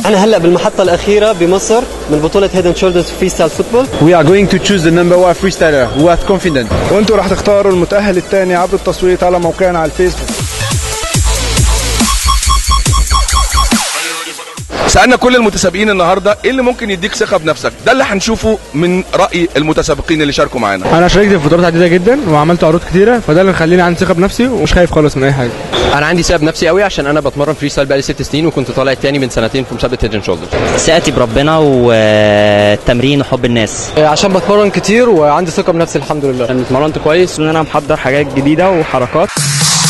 احنا هلا بالمحطه الاخيره بمصر من بطوله هيدن شولدرز فري ستايل فوتبول We are going to choose the number one freestyler who are confident. وانتوا راح تختاروا المتأهل الثاني عبر التصويت على موقعنا على الفيسبوك سالنا كل المتسابقين النهارده ايه اللي ممكن يديك ثقه بنفسك ده اللي هنشوفه من راي المتسابقين اللي شاركوا معانا انا شاركت في بطولات عديده جدا وعملت عروض كتيره فده اللي مخليني عندي ثقه بنفسي ومش خايف خالص من اي حاجه انا عندي ثقه بنفسي قوي عشان انا بتمرن فري ستايل بقالي ست سنين وكنت طالع التاني من سنتين في مسابقه هيد شولدر ثقتي بربنا والتمرين وحب الناس عشان بتمرن كتير وعندي ثقه بنفسي الحمد لله اتمرنت كويس ان انا محضر حاجات جديده وحركات